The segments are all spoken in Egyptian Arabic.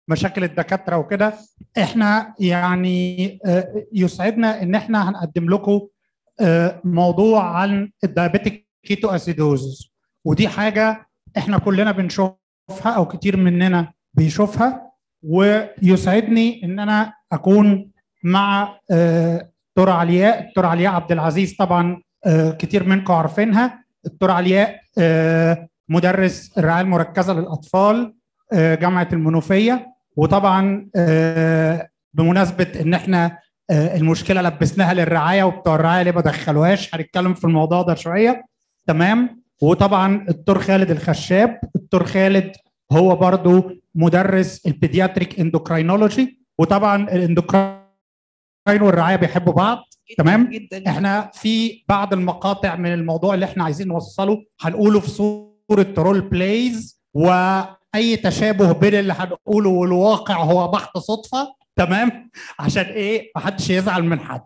مشاكل الدكاتره وكده احنا يعني يسعدنا ان احنا هنقدم لكم موضوع عن الدايابيتيك كيتو اسيدوز ودي حاجه احنا كلنا بنشوفها او كتير مننا بيشوفها ويسعدني ان انا اكون مع دكتوره علياء الدكتوره علياء عبد العزيز طبعا كتير منكم عارفينها الدكتوره علياء مدرس الرعايه المركزه للاطفال جامعه المنوفيه وطبعا بمناسبه ان احنا المشكله لبسناها للرعايه وبتوع الرعايه ليه ما دخلوهاش هنتكلم في الموضوع ده شويه تمام وطبعا الدكتور خالد الخشاب الدكتور خالد هو برضو مدرس البيدياتريك اندوكراينولوجي وطبعا الاندوكراين والرعايه بيحبوا بعض جداً تمام جدا احنا في بعض المقاطع من الموضوع اللي احنا عايزين نوصله هنقوله في صوره رول بلايز واي تشابه بين اللي هنقوله والواقع هو بحت صدفه تمام عشان ايه محدش يزعل من حد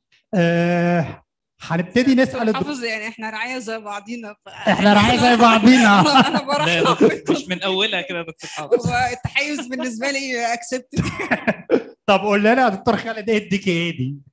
آه هنبتدي نسال الدكتور حافظ يعني احنا رعايه زي بعضينا ف... احنا رعايه زي بعضينا انا أنا لا يا برحب دكتور، مش من اولها كده يا دكتور حافظ هو التحيز بالنسبه لي اكسبت طب قول لنا يا دكتور خالد ايه الدي كي ايه دي؟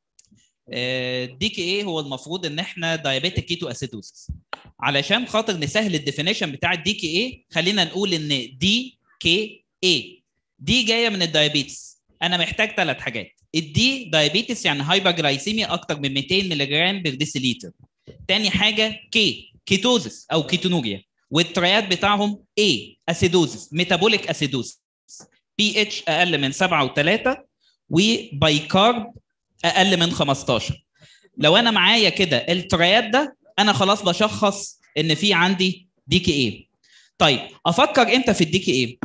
دي كي ايه هو المفروض ان احنا دايابيتيك كيتو اسيدوسس علشان خاطر نسهل الديفينيشن بتاع الدي كي ايه خلينا نقول ان دي كي ايه دي جايه من الدايابيتس انا محتاج ثلاث حاجات الدي دايابيتس يعني هايبرجلايسيميا اكتر من 200 ملغ بير ديسيليتر تاني حاجه كي كيتوزس او كيتونوريا والتريات بتاعهم A اسيدوزس ميتابوليك اسيدوزس بي اتش اقل من 7 و3 وبايكارب اقل من 15 لو انا معايا كده التريات ده انا خلاص بشخص ان في عندي دي كي ايه طيب افكر امتى في الدي كي ايه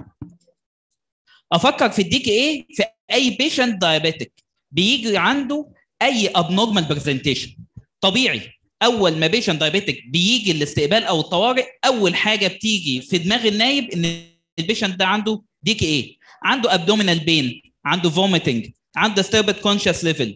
افكر في الدي كي ايه في اي بيشنت دايابيتك بيجي عنده اي ابنورمال برزنتيشن طبيعي اول ما بيشنت دايابيتك بيجي الاستقبال او الطوارئ اول حاجه بتيجي في دماغ النايب ان البيشنت ده عنده دي كي ايه عنده ابدومينال بين عنده فوميتنج عنده disturbed كونشس ليفل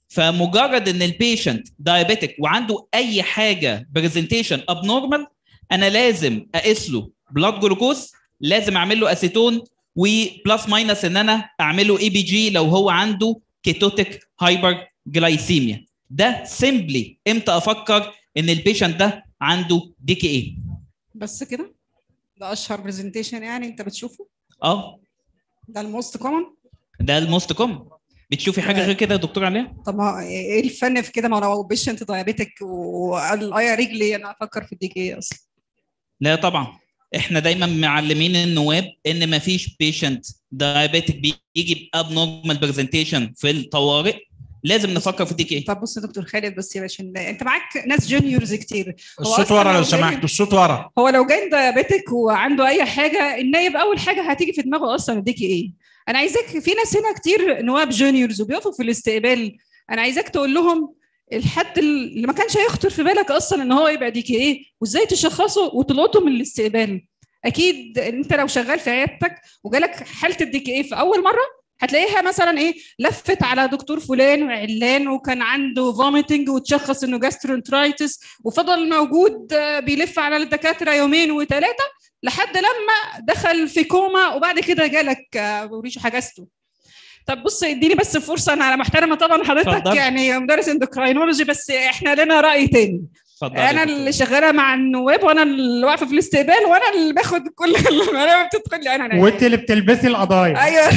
فمجرد ان البيشنت دايابيتك وعنده اي حاجه برزنتيشن ابنورمال انا لازم اقيس له بلاد جلوكوز لازم اعمل له اسيتون وبلس ماينس ان انا اعمله اي بي جي لو هو عنده كيتوتيك هايبر جلايسيميا ده سيمبلي امتى افكر ان البيشنت ده عنده دي كي ايه بس كده ده اشهر برزنتيشن يعني انت بتشوفه اه ده الموست كومن ده الموست كومن بتشوفي حاجه غير كده يا دكتور عليا طب ما ايه الفن في كده ما لو بيشنت دايابيتك وقال اه يا رجلي انا افكر في الدي كي اصلا لا طبعا احنا دايما معلمين النواب ان ما فيش بيشنت دايابيتك بيجي بابنورمال برزنتيشن في الطوارئ لازم نفكر في الدي كي طب بص يا دكتور خالد بس يا باشا انت معاك ناس جونيورز كتير الصوت أصلاً ورا لو لو سمحت جاي- الصوت ورا هو لو جاي دايابيتك وعنده اي حاجه النايب اول حاجه هتيجي في دماغه اصلا الدي كي ايه انا عايزاك في ناس هنا كتير نواب جونيورز وبيقفوا في الاستقبال انا عايزاك تقول لهم الحد اللي ما كانش هيخطر في بالك اصلا ان هو يبقى دي كي ايه وازاي تشخصه وتلقطه من الاستقبال اكيد انت لو شغال في عيادتك وجالك حاله الدي كي ايه في اول مره هتلاقيها مثلا ايه لفت على دكتور فلان وعلان وكان عنده فوميتنج وتشخص انه جاسترونترايتس وفضل موجود آه، بيلف على الدكاتره يومين وثلاثه لحد لما دخل في كوما وبعد كده جالك آه، وريشه حجزته طب بص اديني بس فرصه انا محترمه طبعا حضرتك اتفضل. يعني مدرس اندوكراينولوجي بس احنا لنا راي تاني اتفضل يا انا دكتور. اللي شغاله مع النواب وانا اللي واقفه في الاستقبال وانا اللي باخد كل المنابر بتدخل لي انا أنا- وانت اللي بتلبسي القضايا ايوه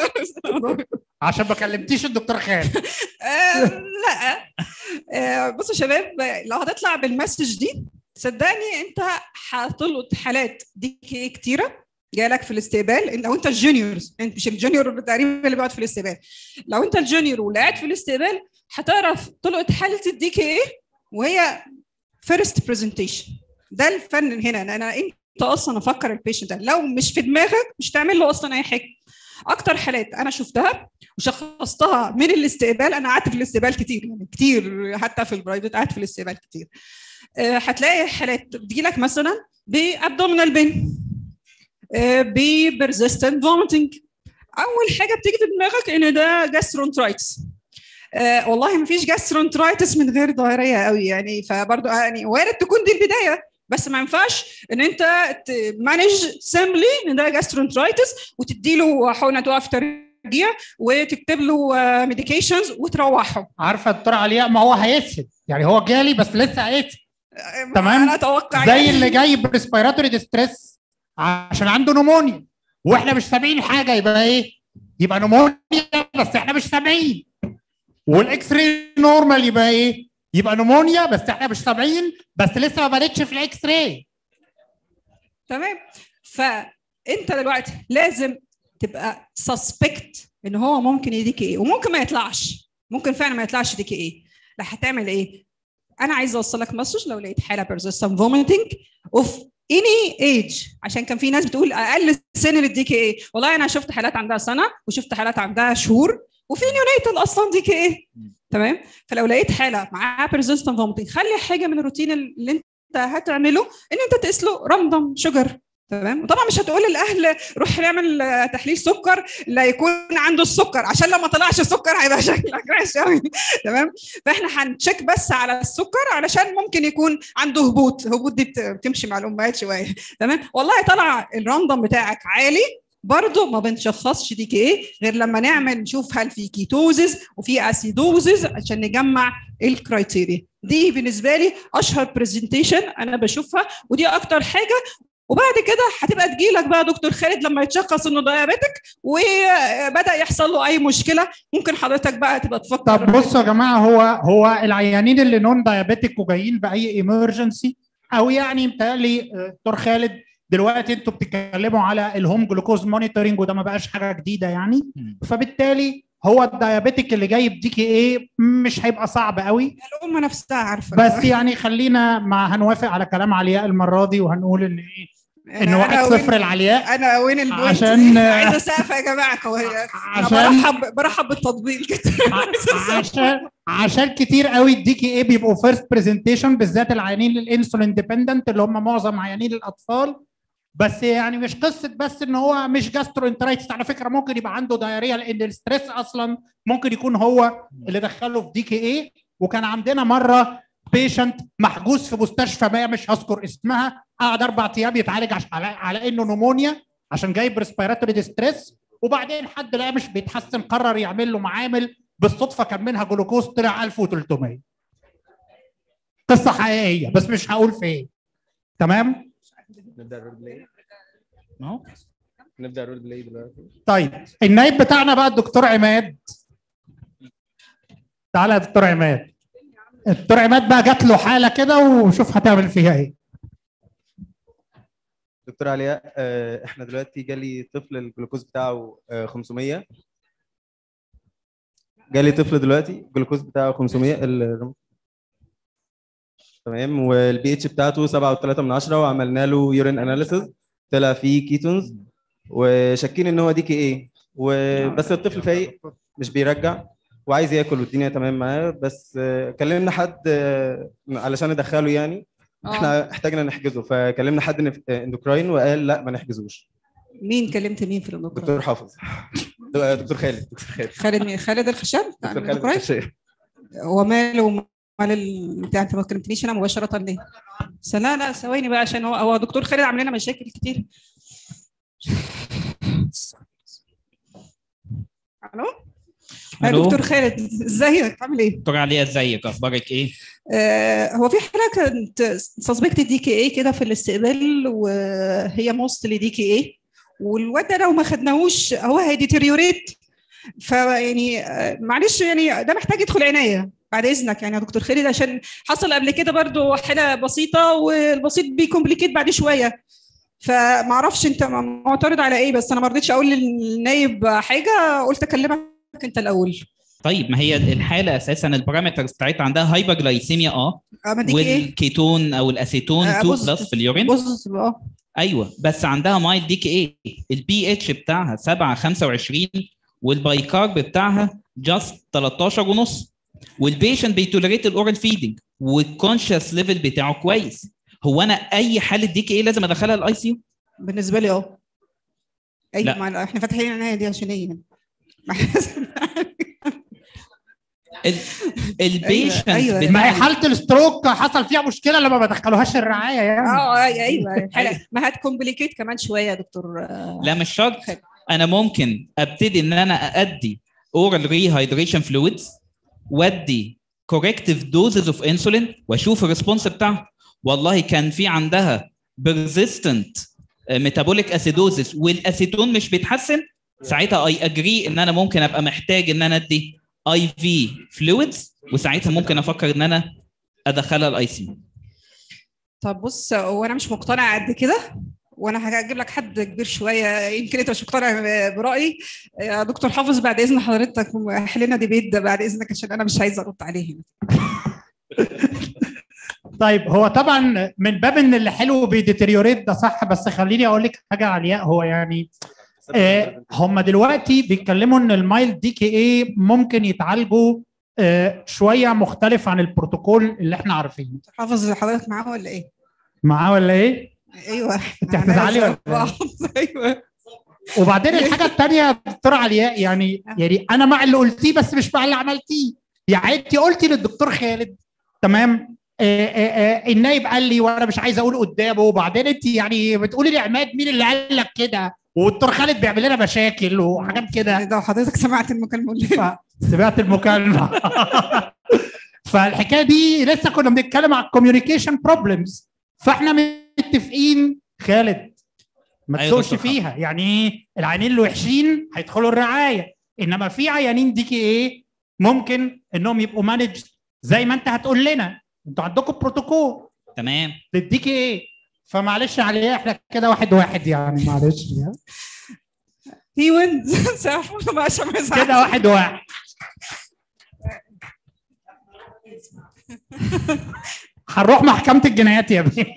عشان ما كلمتيش الدكتور خالد آه، لا آه، بصوا يا شباب لو هتطلع بالمسج دي صدقني انت هتلقط حالات دي كي كتيره جالك في الاستقبال لو انت الجونيورز انت مش الجونيور تقريبا اللي بيقعد في الاستقبال لو انت الجونيور واللي قاعد في الاستقبال هتعرف تلقط حاله الدي كي ايه وهي فيرست برزنتيشن ده الفن هنا ان انا انت اصلا افكر البيشنت ده لو مش في دماغك مش تعمل له اصلا اي حاجه اكتر حالات انا شفتها وشخصتها من الاستقبال انا قعدت في الاستقبال كتير يعني كتير حتى في البرايفت قعدت في الاستقبال كتير آه، هتلاقي حالات بتجيلك مثلا بابدومينال بين ببرزيستنت فوميتنج اول حاجه بتيجي في دماغك ان ده جاسترونترايتس آه والله ما فيش جاسترونترايتس من غير ضرريه قوي يعني فبرضه يعني وارد تكون دي البدايه بس ما ينفعش ان انت تمانج سيمبلي ان ده جاسترونترايتس وتدي له حقنه توقف ترجيع وتكتب له ميديكيشنز وتروحه عارفه الدكتور علياء ما هو هيسهل يعني هو جالي بس لسه هيسهل تمام. انا اتوقع زي يعني. اللي جاي بريسبيراتوري ديستريس عشان عنده نمونيا واحنا مش سامعين حاجه يبقى ايه؟ يبقى نمونيا بس احنا مش سامعين والاكس راي نورمال يبقى ايه؟ يبقى نمونيا بس احنا مش سامعين بس لسه ما بانتش في الاكس راي تمام فانت دلوقتي لازم تبقى سسبكت ان هو ممكن يديك ايه وممكن ما يطلعش ممكن فعلا ما يطلعش يديك ايه لا هتعمل ايه انا عايزه اوصلك مسج لو لقيت حاله persistent vomiting اوف اني ايج عشان كان في ناس بتقول اقل سن للدي كي ايه والله انا شفت حالات عندها سنه وشفت حالات عندها شهور وفي نيونيتال اصلا دي كي ايه تمام فلو لقيت حاله معاها persistent vomiting خلي حاجه من الروتين اللي انت هتعمله ان انت تقيس له راندوم شوجر تمام وطبعا مش هتقول للاهل روح نعمل آه، تحليل سكر لا يكون عنده السكر عشان لو ما طلعش السكر هيبقى شكلك وحش قوي تمام فاحنا هنتشيك بس على السكر علشان ممكن يكون عنده هبوط هبوط دي بت- بتمشي مع الامهات شويه تمام والله طلع الراندوم بتاعك عالي برضه ما بنشخصش دي ايه غير لما نعمل نشوف هل في كيتوزز وفي اسيدوزز عشان نجمع الكرايتيريا دي بالنسبه لي اشهر برزنتيشن انا بشوفها ودي اكتر حاجه وبعد كده هتبقى تجيلك بقى دكتور خالد لما يتشخص انه دايابيتك وبدا يحصل له اي مشكله ممكن حضرتك بقى تبقى تفكر طب بصوا يا جماعه هو هو العيانين اللي نون دايابيتك وجايين باي ايمرجنسي او يعني متهيألي آه، دكتور خالد دلوقتي انتوا بتتكلموا على الهوم جلوكوز مونيتورنج وده ما بقاش حاجه جديده يعني مم. فبالتالي هو الدايابيتك اللي جاي بدي كي ايه مش هيبقى صعب قوي الام نفسها عارفه بس يعني خلينا ما هنوافق على كلام علياء المره دي وهنقول ان ايه ان أنا- واحد أنا وين- صفر العلياء انا وين البوينت عشان- عايزه سقف يا جماعه هو انا عشان برحب برحب بالتطبيق كده عشان عشان كتير قوي الدي كي اي بيبقوا فيرست برزنتيشن بالذات العيانين الانسولين ديبندنت اللي هم معظم عيانين الاطفال بس يعني مش قصه بس ان هو مش جاسترو انترايتس على فكره ممكن يبقى عنده دايريا لان الستريس اصلا ممكن يكون هو اللي دخله في دي كي اي وكان عندنا مره بيشنت محجوز في مستشفى ما مش هذكر اسمها قعد اربع ايام يتعالج عش- على, على انه نمونيا عشان جايب ريسبيراتوري ديستريس وبعدين حد لقى مش بيتحسن قرر يعمل له معامل بالصدفه كان منها جلوكوز طلع 1300 قصه حقيقيه بس مش هقول فين تمام نبدا الرول بلاي ما هو نبدا الرول بلاي دلوقتي طيب النايب بتاعنا بقى الدكتور عماد تعالى يا دكتور عماد الدكتور عماد بقى جات له حاله كده وشوف هتعمل فيها ايه دكتور علياء آه، احنا دلوقتي جالي طفل الجلوكوز بتاعه آه، 500 جالي طفل دلوقتي الجلوكوز بتاعه 500 ال- تمام والبي اتش بتاعته 7.3 من 10 وعملنا له يورين اناليسيز طلع فيه كيتونز وشاكين ان هو دي كي ايه وبس الطفل فايق مش بيرجع وعايز ياكل والدنيا تمام معاه بس آه، كلمنا حد آه، علشان ندخله يعني احنا احتاجنا نحجزه فكلمنا حد نف- اندوكراين وقال لا ما نحجزوش مين كلمت مين في الدكتور دكتور حافظ دكتور خالد دكتور خالد خالد مين خالد الخشاب بتاع دكتور خالد الدكتوراه؟ الخشاب. هو ماله مال ال- بتاع انت ما كلمتنيش انا مباشره ليه؟ بس لا لا ثواني بقى عشان هو هو دكتور خالد عامل لنا مشاكل كتير الو يا ألو. دكتور خالد ازيك عامل ايه؟ دكتور عليا ازيك اخبارك ايه؟ آه هو في حاله كانت سسبكت دي كي اي كده في الاستقبال وهي موستلي دي كي اي والواد ده لو ما خدناهوش هو هيديتيريوريت فيعني آه، معلش يعني ده محتاج يدخل عنايه بعد اذنك يعني يا دكتور خالد عشان حصل قبل كده برضو حاله بسيطه والبسيط بيكمبليكيت بعد شويه فمعرفش انت معترض على ايه بس انا ما رضيتش اقول للنايب حاجه قلت اكلمك انت الاول طيب ما هي الحاله اساسا البارامترز بتاعتها عندها هايبرجلايسيميا اه اه ما دي ايه والكيتون او الاسيتون آه، 2 بص- بلس في اليورين بص اه ايوه بس عندها مايل دي كي ايه البي اتش بتاعها 7 25 والبايكارب بتاعها جاست 13 ونص والبيشنت بيتولريت الاورال فيدنج والكونشس ليفل بتاعه كويس هو انا اي حاله دي كي ايه لازم ادخلها الاي سي يو بالنسبه لي اه اي لا. مع احنا فاتحين العنايه دي عشان ايه يعني؟ البيشنت أيوة. بتاع- ما هي حاله الستروك حصل فيها مشكله لما ما دخلوهاش الرعايه يعني اه ايوه الحالة- ما هتكومبليكيت كمان شويه يا دكتور آه، لا مش شرط حلو. انا ممكن ابتدي ان انا ادي اورال ريهايدريشن فلويدز وادي كوركتيف دوزز اوف انسولين واشوف الريسبونس بتاعها والله كان في عندها بيرزيستنت ميتابوليك اسيدوزس والاسيتون مش بيتحسن ساعتها اي اجري ان انا ممكن ابقى محتاج ان انا ادي اي في فلويدز وساعتها ممكن افكر ان انا ادخلها الاي سي طب بص هو انا مش مقتنع قد كده وانا هجيب لك حد كبير شويه يمكن انت مش مقتنع برايي يا دكتور حافظ بعد اذن حضرتك حلنا ديبيت ده بعد اذنك عشان انا مش عايزه ارد عليه هنا طيب هو طبعا من باب ان اللي حلو بيديتريوريت ده صح بس خليني اقول لك حاجه علياء هو يعني آه هم دلوقتي بيتكلموا ان المايل دي كي اي ممكن يتعالجوا آه شويه مختلف عن البروتوكول اللي احنا عارفينه حافظ حضرتك معاه ولا ايه؟ معاه ولا ايه؟ ايوه انت هتزعلي ولا إيه؟ بعض. ايوه وبعدين الحاجه الثانيه يا دكتور علياء يعني يعني انا مع اللي قلتيه بس مش مع اللي عملتيه يعني انت قلتي للدكتور خالد تمام آه آه آه النايب قال لي وانا مش عايز اقول قدامه وبعدين انت يعني بتقولي لعماد مين اللي قال لك كده والدكتور خالد بيعمل لنا مشاكل وحاجات كده ده حضرتك سمعت المكالمه اللي سمعت المكالمه فالحكايه دي لسه كنا بنتكلم على الكوميونيكيشن بروبلمز فاحنا متفقين خالد ما أيوة تسوقش دكتور خالد. فيها يعني ايه العيانين اللي وحشين هيدخلوا الرعايه انما في عيانين دي كي ايه ممكن انهم يبقوا مانج زي ما انت هتقول لنا انتوا عندكم بروتوكول تمام تديكي ايه فمعلش عليه احنا كده واحد واحد يعني معلش يعني. هي وينز سامحونا بقى عشان ما يزعلش. كده واحد واحد هنروح محكمة الجنايات يا ابني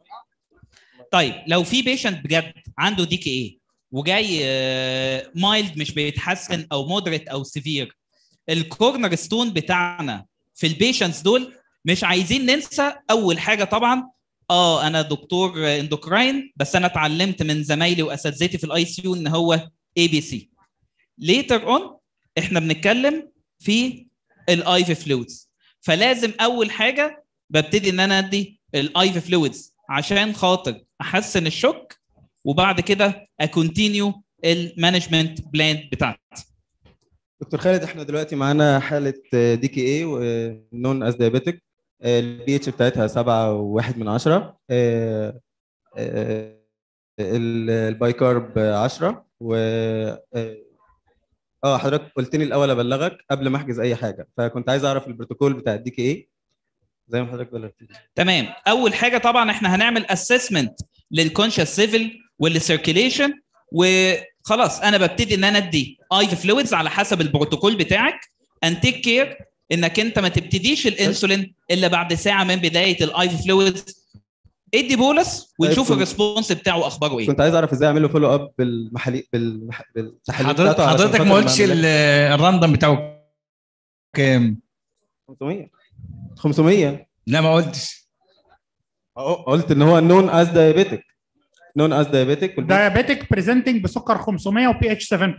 طيب لو في بيشنت بجد عنده دي كي ايه وجاي مايلد مش بيتحسن او مودريت او سيفير الكورنر ستون بتاعنا في البيشنتس دول مش عايزين ننسى اول حاجه طبعا اه انا دكتور اندوكراين بس انا اتعلمت من زمايلي واساتذتي في الاي سي يو ان هو اي بي سي ليتر اون احنا بنتكلم في الاي في فلويدز فلازم اول حاجه ببتدي ان انا ادي الاي في فلويدز عشان خاطر احسن الشوك وبعد كده اكونتينيو المانجمنت بلان بتاعتي دكتور خالد احنا دلوقتي معانا حاله دي كي اي ونون از دايابيتك البي اتش بتاعتها 7 وواحد من عشرة آه، آه، ال- البايكارب 10 و اه آه، حضرتك قلت لي الاول ابلغك قبل ما احجز اي حاجه فكنت عايز اعرف البروتوكول بتاع الدي كي اي زي ما حضرتك بلغتني تمام اول حاجه طبعا احنا هنعمل اسسمنت للكونشس سيفل والسيركيليشن وخلاص انا ببتدي ان انا ادي اي في فلويدز على حسب البروتوكول بتاعك and take care انك انت ما تبتديش الانسولين الا بعد ساعه من بدايه الاي في فلويدز ادي بولس ونشوف كنت- الريسبونس بتاعه اخباره ايه كنت عايز اعرف ازاي اعمل له فولو اب بالمحاليل بالمح... بالتحاليل حضرتك بتاعته علشان حضرتك خاطر ما قلتش أعمل ال- الراندم بتاعه كام 500 500 لا ما قلتش أهو قلت ان هو نون از دايابيتك نون از دايابيتك دايابيتك بريزنتنج بسكر 500 وبي اتش 7.1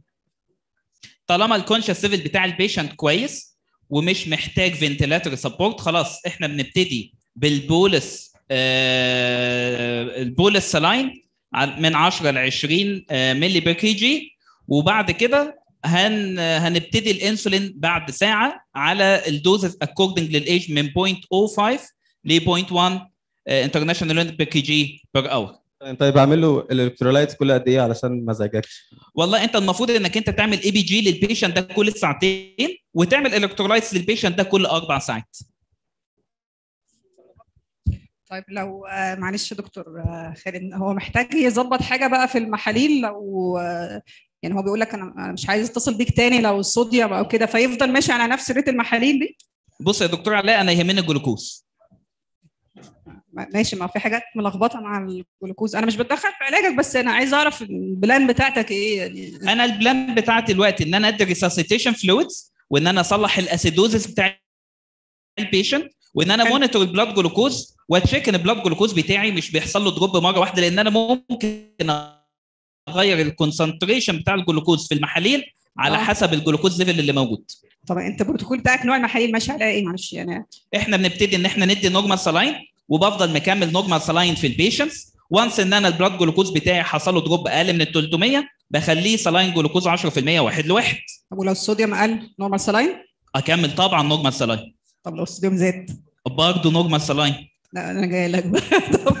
طالما الكونشس ليفل بتاع البيشنت كويس ومش محتاج فنتيلاتور سبورت خلاص احنا بنبتدي بالبولس آه البولس سلاين من 10 ل 20 آه ملي بير كي جي وبعد كده هن هنبتدي الانسولين بعد ساعه على الدوزز اكوردنج للايج من 0.05 ل 0.1 انترناشونال يونت بير كي جي بير اور طيب اعمل له الالكترولايتس كل قد ايه علشان ما ازعجكش والله انت المفروض انك انت تعمل اي بي جي للبيشنت ده كل ساعتين وتعمل الكترولايتس للبيشنت ده كل اربع ساعات طيب لو آه، معلش يا دكتور آه، خالد هو محتاج يظبط حاجه بقى في المحاليل لو آه، يعني هو بيقول لك انا أنا مش عايز اتصل بيك تاني لو الصوديوم او كده فيفضل ماشي على نفس ريت المحاليل دي بص يا دكتور علاء انا يهمني الجلوكوز ما- ماشي ما في حاجات ملخبطه مع الجلوكوز انا مش بتدخل في علاجك بس انا عايز اعرف البلان بتاعتك ايه يعني انا البلان بتاعتي دلوقتي ان انا ادي ريساسيتيشن فلويدز وان انا اصلح الاسيدوزس بتاع البيشنت وان انا حلو. مونيتور البلاد جلوكوز واتشيك ان البلاد جلوكوز بتاعي مش بيحصل له دروب مره واحده لان انا ممكن اغير الكونسنتريشن بتاع الجلوكوز في المحاليل على آه. حسب الجلوكوز ليفل اللي موجود طب انت البروتوكول بتاعك نوع المحاليل ماشي على ايه معلش يعني احنا بنبتدي ان احنا ندي نورمال سلاين وبفضل مكمل نورمال سلاين في البيشنتس وانس ان انا البلاد جلوكوز بتاعي حصل له دروب اقل من ال 300 بخليه سلاين جلوكوز 10% واحد لواحد طب ولو الصوديوم قل نورمال سلاين اكمل طبعا نورمال سلاين طب لو الصوديوم زاد برضه نورمال سلاين لا انا جاي لك بقى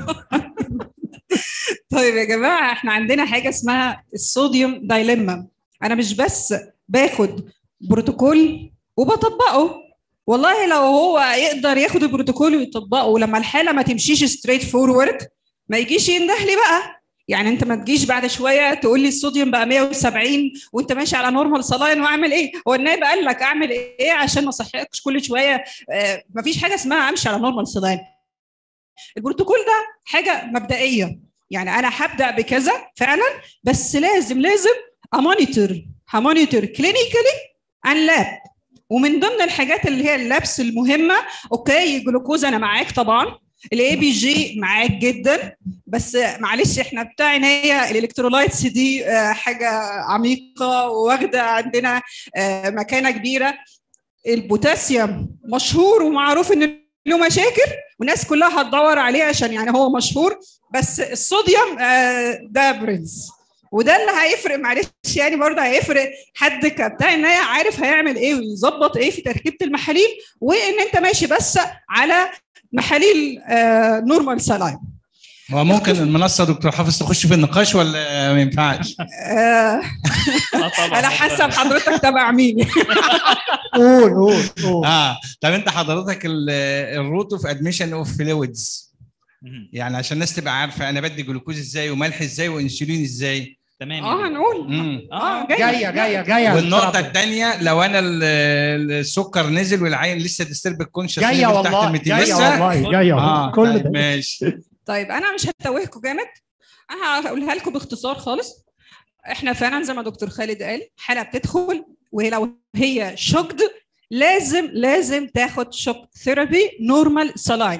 طيب يا جماعه احنا عندنا حاجه اسمها الصوديوم دايليما انا مش بس باخد بروتوكول وبطبقه والله لو هو يقدر ياخد البروتوكول ويطبقه ولما الحاله ما تمشيش ستريت فورورد ما يجيش ينده لي بقى يعني انت ما تجيش بعد شويه تقول لي الصوديوم بقى 170 وانت ماشي على نورمال صلاين واعمل ايه؟ هو النائب قال لك اعمل ايه عشان ما اصحكش كل شويه آه ما فيش حاجه اسمها امشي على نورمال صلاين. البروتوكول ده حاجه مبدئيه يعني انا هبدا بكذا فعلا بس لازم لازم امونيتور همونيتور كلينيكالي ان لاب ومن ضمن الحاجات اللي هي اللابس المهمه اوكي الجلوكوز انا معاك طبعا الاي بي جي معاك جدا بس معلش احنا بتاعنا هي الالكترولايتس دي حاجه عميقه واخده عندنا مكانه كبيره البوتاسيوم مشهور ومعروف ان له مشاكل والناس كلها هتدور عليه عشان يعني هو مشهور بس الصوديوم ده برنس وده اللي هيفرق معلش يعني برضه هيفرق حد بتاع ان هي عارف هيعمل ايه ويظبط ايه في تركيبه المحاليل وان انت ماشي بس على محاليل آه نورمال سلايم هو ممكن المنصه دكتور حافظ تخش في النقاش ولا ما ينفعش؟ آه على حسب حضرتك تبع مين قول قول قول اه طب انت حضرتك الروت اوف ادميشن اوف فلويدز يعني عشان الناس تبقى عارفه انا بدي جلوكوز ازاي وملح ازاي وانسولين ازاي تمام اه هنقول مم. اه جايه جايه جايه والنقطة الثانية لو أنا ال- السكر نزل والعين لسه ديسترب الكونشس جايه والله جايه لسه والله جايه اه والله كل طيب ده ماشي طيب انا مش هتوهكم جامد انا هقولها لكم باختصار خالص احنا فعلا زي ما دكتور خالد قال حاله بتدخل ولو هي شوكد لازم لازم تاخد شوك ثيرابي نورمال سلاين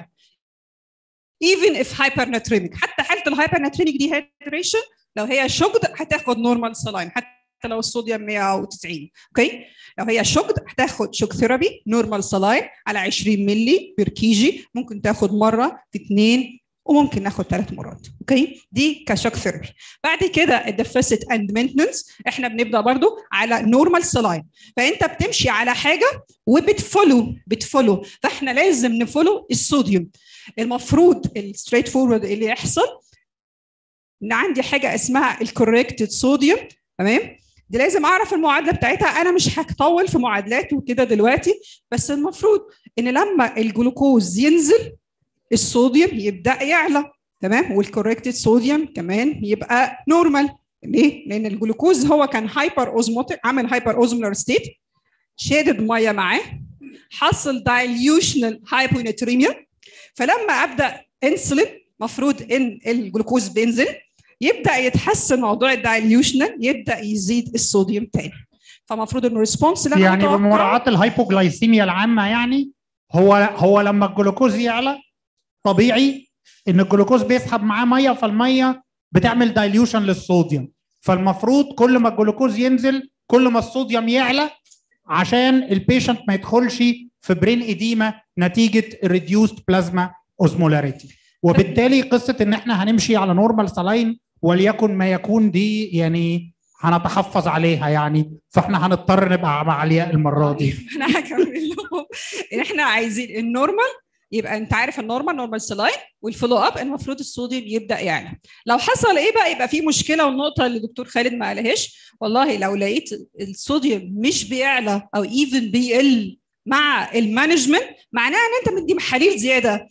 even if hypernatremic حتى حاله الهايبرناتريميك دي هيدريشن لو هي شوكد هتاخد نورمال سلاين حتى لو الصوديوم 190 اوكي لو هي شوكد هتاخد شوك ثيرابي نورمال سلاين على 20 مللي بير كيجي ممكن تاخد مره في اثنين وممكن ناخد ثلاث مرات اوكي دي كشوك ثيرابي بعد كده الديفيسيت اند مينتنس احنا بنبدا برضو على نورمال سلاين فانت بتمشي على حاجه وبتفولو بتفولو فاحنا لازم نفولو الصوديوم المفروض الستريت فورورد اللي يحصل ان عندي حاجه اسمها الكوريكتد صوديوم تمام دي لازم اعرف المعادله بتاعتها انا مش هطول في معادلات وكده دلوقتي بس المفروض ان لما الجلوكوز ينزل الصوديوم يبدا يعلى تمام والكوريكتد صوديوم كمان يبقى نورمال ليه؟ لان الجلوكوز هو كان هايبر اوزموتيك عامل هايبر اوزمولار ستيت شادد ميه معاه حصل دايليوشنال هايبوناتريميا فلما ابدا انسولين مفروض ان الجلوكوز بينزل يبدا يتحسن موضوع الدايليوشنال يبدا يزيد الصوديوم تاني فمفروض انه ريسبونس اللي يعني بمراعاه الهايبوجلايسيميا العامه يعني هو هو لما الجلوكوز يعلى طبيعي ان الجلوكوز بيسحب معاه ميه فالميه بتعمل دايليوشن للصوديوم فالمفروض كل ما الجلوكوز ينزل كل ما الصوديوم يعلى عشان البيشنت ما يدخلش في برين اديما نتيجه ريديوست بلازما اوزمولاريتي وبالتالي قصه ان احنا هنمشي على نورمال سلاين وليكن ما يكون دي يعني هنتحفظ عليها يعني فاحنا هنضطر نبقى مع علياء المره دي احنا هكمل لهم ان احنا عايزين النورمال يبقى انت عارف النورمال نورمال سلاين والفولو اب المفروض الصوديوم يبدا يعلى لو حصل ايه بقى يبقى في مشكله والنقطه اللي الدكتور خالد ما قالهاش والله لو لقيت الصوديوم مش بيعلى او ايفن بيقل مع المانجمنت معناها ان انت مدي محاليل زياده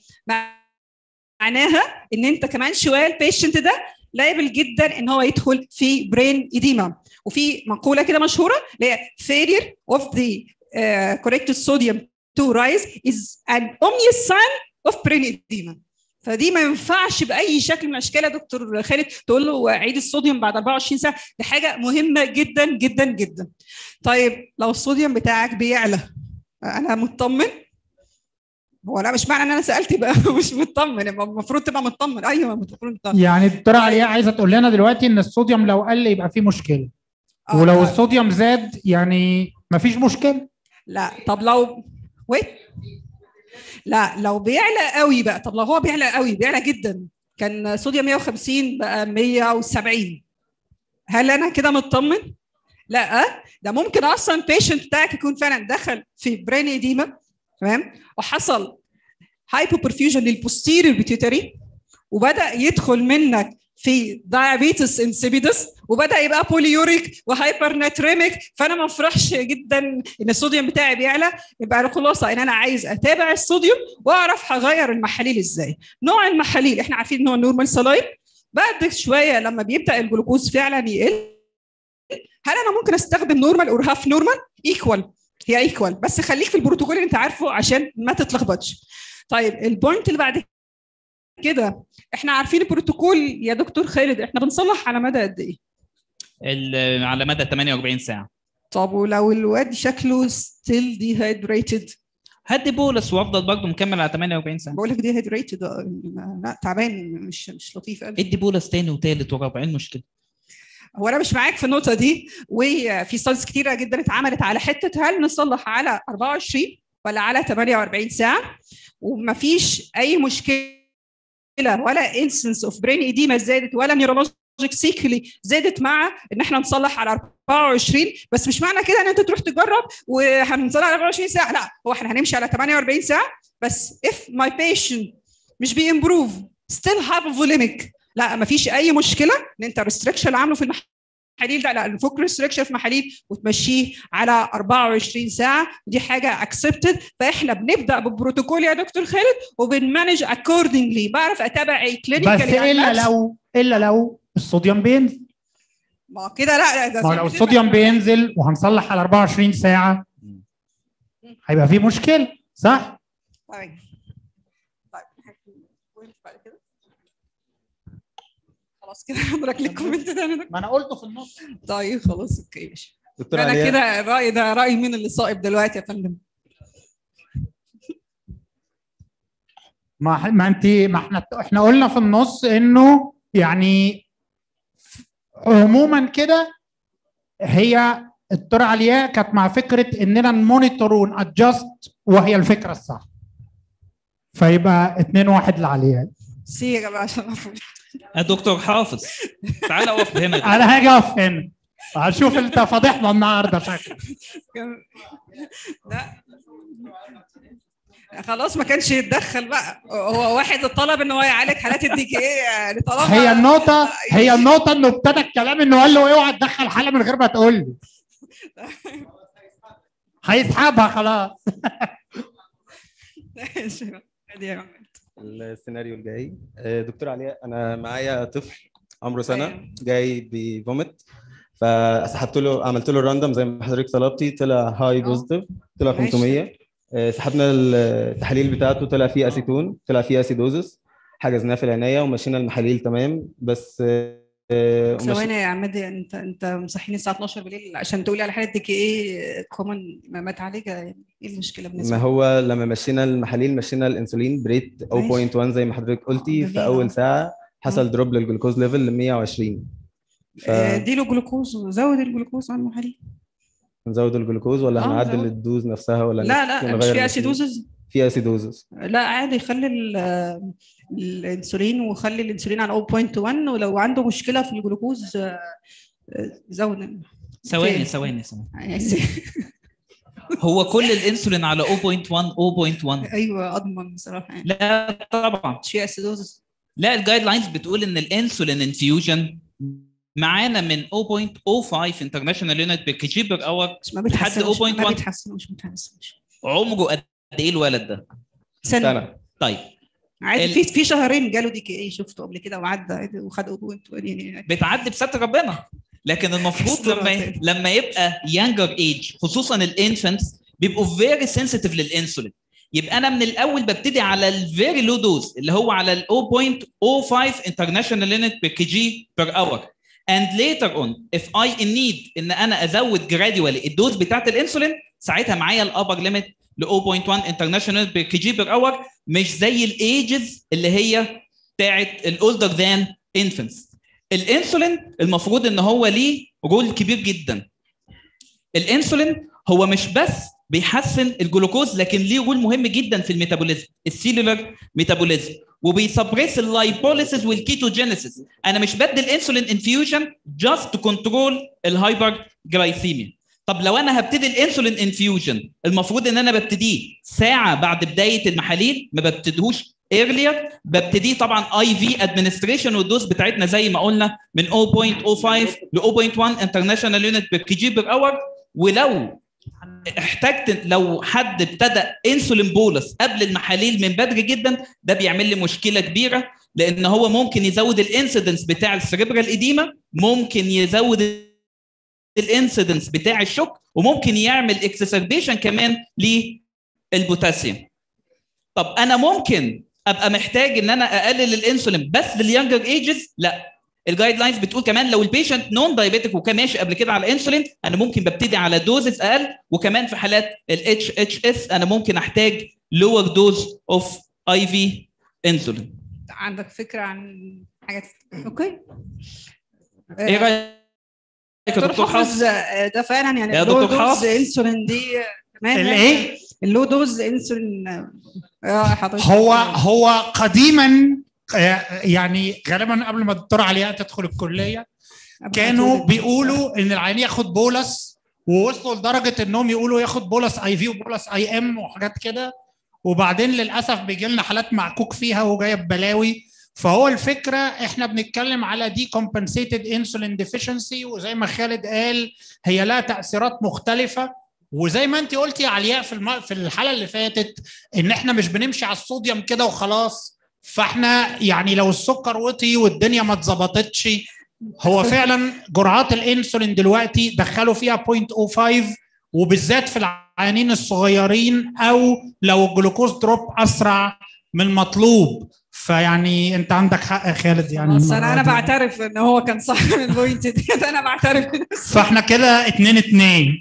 معناها ان انت كمان شويه البيشنت ده لايبل جدا ان هو يدخل في برين اديما وفي مقوله كده مشهوره اللي هي failure of the uh, corrected sodium to rise is an obvious sign of brain edema فدي ما ينفعش باي شكل من الاشكال يا دكتور خالد تقول له عيد الصوديوم بعد 24 ساعه دي حاجه مهمه جدا جدا جدا طيب لو الصوديوم بتاعك بيعلى انا مطمن هو لا مش معنى ان انا سالت يبقى مش مطمن المفروض تبقى مطمن ايوه المفروض مطمن يعني الدكتوره علياء عايزه تقول لنا دلوقتي ان الصوديوم لو قل يبقى في مشكله آه، ولو آه. الصوديوم زاد يعني مفيش مشكله لا طب لو ويت لا لو بيعلى قوي بقى طب لو هو بيعلى قوي بيعلى جدا كان صوديوم 150 بقى 170 هل انا كده مطمن؟ لا ده ممكن اصلا البيشنت بتاعك يكون فعلا دخل في برين ايديما تمام وحصل هايبو برفيوجن للبوستيريور بيتيوتري وبدا يدخل منك في دايابيتس انسيبيدس وبدا يبقى بوليوريك وهايبر ناتريميك فانا ما افرحش جدا ان الصوديوم بتاعي بيعلى يبقى الخلاصه ان انا عايز اتابع الصوديوم واعرف هغير المحاليل ازاي نوع المحاليل احنا عارفين ان هو نورمال سلاين بعد شويه لما بيبدا الجلوكوز فعلا يقل هل انا ممكن استخدم نورمال اور هاف نورمال ايكوال هي ايكوال بس خليك في البروتوكول اللي انت عارفه عشان ما تتلخبطش طيب البوينت اللي بعد كده احنا عارفين البروتوكول يا دكتور خالد احنا بنصلح على مدى قد ايه ال- على مدى 48 ساعه طب ولو الواد شكله ستيل ديهايدريتد هدي بولس وافضل برضه مكمل على 48 ساعه بقول لك ديهايدريتد لا تعبان مش مش لطيف قوي ادي بولس تاني وتالت ورابع ايه المشكله؟ هو انا مش معاك في النقطه دي وفي ستادز كتيره جدا اتعملت على حته هل نصلح على 24 ولا على 48 ساعه ومفيش اي مشكله ولا انسنس اوف برين ايديما زادت ولا نيورولوجيك سيكلي زادت مع ان احنا نصلح على 24 بس مش معنى كده ان انت تروح تجرب وهنصلح على 24 ساعه لا هو احنا هنمشي على 48 ساعه بس if my patient مش بيمبروف still have volemic لا مفيش اي مشكله ان انت ريستريكشن عامله في المحاليل ده لا نفك ريستريكشن في محاليل وتمشيه على 24 ساعه ودي حاجه اكسبتد فاحنا بنبدا ببروتوكول يا دكتور خالد وبنمانج اكوردنجلي بعرف اتابع اي كلينيكال بس الا لو الا لو الصوديوم بينزل ما كده لا ده ما هو لو الصوديوم بينزل وهنصلح على 24 ساعه هيبقى في مشكله صح؟ طيب طيب بعد كده خلاص كده حضرتك ليك كومنت تاني ما انا قلته في النص طيب خلاص اوكي ماشي دكتور انا علياء كده الراي ده راي مين اللي صائب دلوقتي يا فندم ما ما انت ما احنا احنا قلنا في النص انه يعني عموما كده هي الدكتوره علياء كانت مع فكره اننا نمونيتور ونادجست وهي الفكره الصح فيبقى اتنين واحد لعلياء سي يا جماعه عشان أفوز. يا دكتور حافظ تعال اقف هنا انا هاجي اقف هنا هشوف انت فاضحنا النهارده شكلك لا خلاص ما كانش يتدخل بقى هو واحد طلب ان هو يعالج حالات الدي كي ايه يعني طالما هي النقطه هي النقطه انه ابتدى الكلام انه قال له اوعى تدخل حاله من غير ما تقول لي هيسحبها خلاص دي يا جماعة. السيناريو الجاي آه، دكتور علياء انا معايا طفل عمره سنه أيوة. جاي بيفومت فسحبت له عملت له الراندوم زي ما حضرتك طلبتي طلع هاي بوزيتيف طلع ماشي. 500 آه، سحبنا التحاليل بتاعته طلع فيه اسيتون طلع فيه اسيدوزس حجزناه في العنايه ومشينا المحاليل تمام بس آه، ومشي- ثواني يا عماد انت انت مصحيني الساعه 12 بالليل عشان تقولي على حاله دي كي ايه كومن ما تعالجها يعني ايه المشكله بالنسبه ما هو لما مشينا المحاليل مشينا الانسولين بريت 0.1 زي ما حضرتك قلتي جميل. في اول ساعه حصل دروب للجلوكوز ليفل ل 120 ف- آه، اديله جلوكوز وزود الجلوكوز على المحاليل نزود الجلوكوز ولا آه، هنعدل نزود. الدوز نفسها ولا لا لا نغير مش في الأنسولين؟ اسيدوزز في اسيدوزس لا عادي خلي ال- الانسولين وخلي الانسولين على 0.1 ولو عنده مشكله في الجلوكوز آه، آه، زود ثواني فين؟ ثواني ثواني يعني هو كل الانسولين على 0.1 0.1 ايوه اضمن بصراحه يعني لا طبعا مش في اسيدوزز لا الجايد لاينز بتقول ان الانسولين انفيوجن معانا من 0.05 انترناشونال يونت بير كي جي بير اور ما لحد بيتحسنش 0.1. ما بيتحسنش ما بيتحسنش عمره قد ايه الولد ده؟ سنه سنه طيب عادي ال- في في شهرين جاله دي كي اي شفته قبل كده وعدى عادي وخد 0.1 يعني بتعدي بستر ربنا لكن المفروض استر لما ربنا. لما يبقى يانجر ايج خصوصا الانفنتس بيبقوا فيري سنسيتيف للانسولين يبقى انا من الاول ببتدي على الفيري لو دوز اللي هو على ال 0.05 international unit per kg per hour and later on if I in need ان انا ازود gradually الدوز بتاعت الانسولين ساعتها معايا الابر ليميت ل 0.1 international per kg per hour مش زي الايجز اللي هي بتاعت الاولدر ذان انفنتس الانسولين المفروض ان هو ليه رول كبير جدا الانسولين هو مش بس بيحسن الجلوكوز لكن ليه رول مهم جدا في الميتابوليزم السيلولار ميتابوليزم وبيسبريس اللايبوليسيس والكيتوجينيسيس انا مش بدي الانسولين انفيوجن جاست تو كنترول الهايبر جلايسيميا طب لو انا هبتدي الانسولين انفيوجن المفروض ان انا ببتديه ساعه بعد بدايه المحاليل ما ببتديهوش ايرلير ببتديه طبعا اي في ادمنستريشن والدوز بتاعتنا زي ما قلنا من 0.05 ل 0.1 انترناشونال يونت بير كي جي بير اور ولو احتجت لو حد ابتدى انسولين بولس قبل المحاليل من بدري جدا ده بيعمل لي مشكله كبيره لان هو ممكن يزود الانسيدنس بتاع السريبرال اديما ممكن يزود الانسيدنس بتاع الشوك وممكن يعمل اكسسربيشن كمان للبوتاسيوم طب انا ممكن ابقى محتاج ان انا اقلل الانسولين بس لليونجر ايجز لا الجايد لاينز بتقول كمان لو البيشنت نون دايابيتك وكان ماشي قبل كده على انسولين انا ممكن ببتدي على دوزز اقل وكمان في حالات الاتش اتش اس انا ممكن احتاج لور دوز اوف اي في انسولين عندك فكره عن حاجات اوكي ايه رايك يا دكتور دكتور حافظ حافظ آه، ده فعلا يعني يا اللو دكتور دوز حافظ. انسولين دي آه، كمان الايه؟ اللو دوز انسولين آه، اه حضرتك هو هو قديما آه، يعني غالبا قبل ما الدكتور علياء تدخل الكليه كانوا بيقولوا ان العيان ياخد بولس ووصلوا لدرجه انهم يقولوا ياخد بولس اي في وبولس اي ام وحاجات كده وبعدين للاسف بيجي لنا حالات معكوك فيها وجايه ببلاوي فهو الفكره احنا بنتكلم على دي كومبنسيتد انسولين ديفيشنسي وزي ما خالد قال هي لها تاثيرات مختلفه وزي ما انت قلتي يا علياء في الم... في الحلقه اللي فاتت ان احنا مش بنمشي على الصوديوم كده وخلاص فاحنا يعني لو السكر وطي والدنيا ما اتظبطتش هو فعلا جرعات الانسولين دلوقتي دخلوا فيها 0.05 وبالذات في العيانين الصغيرين او لو الجلوكوز دروب اسرع من المطلوب فيعني انت عندك حق يا خالد يعني بس انا المرة انا دي. بعترف ان هو كان صح من البوينت دي انا بعترف بنفسي. فاحنا كده اتنين اتنين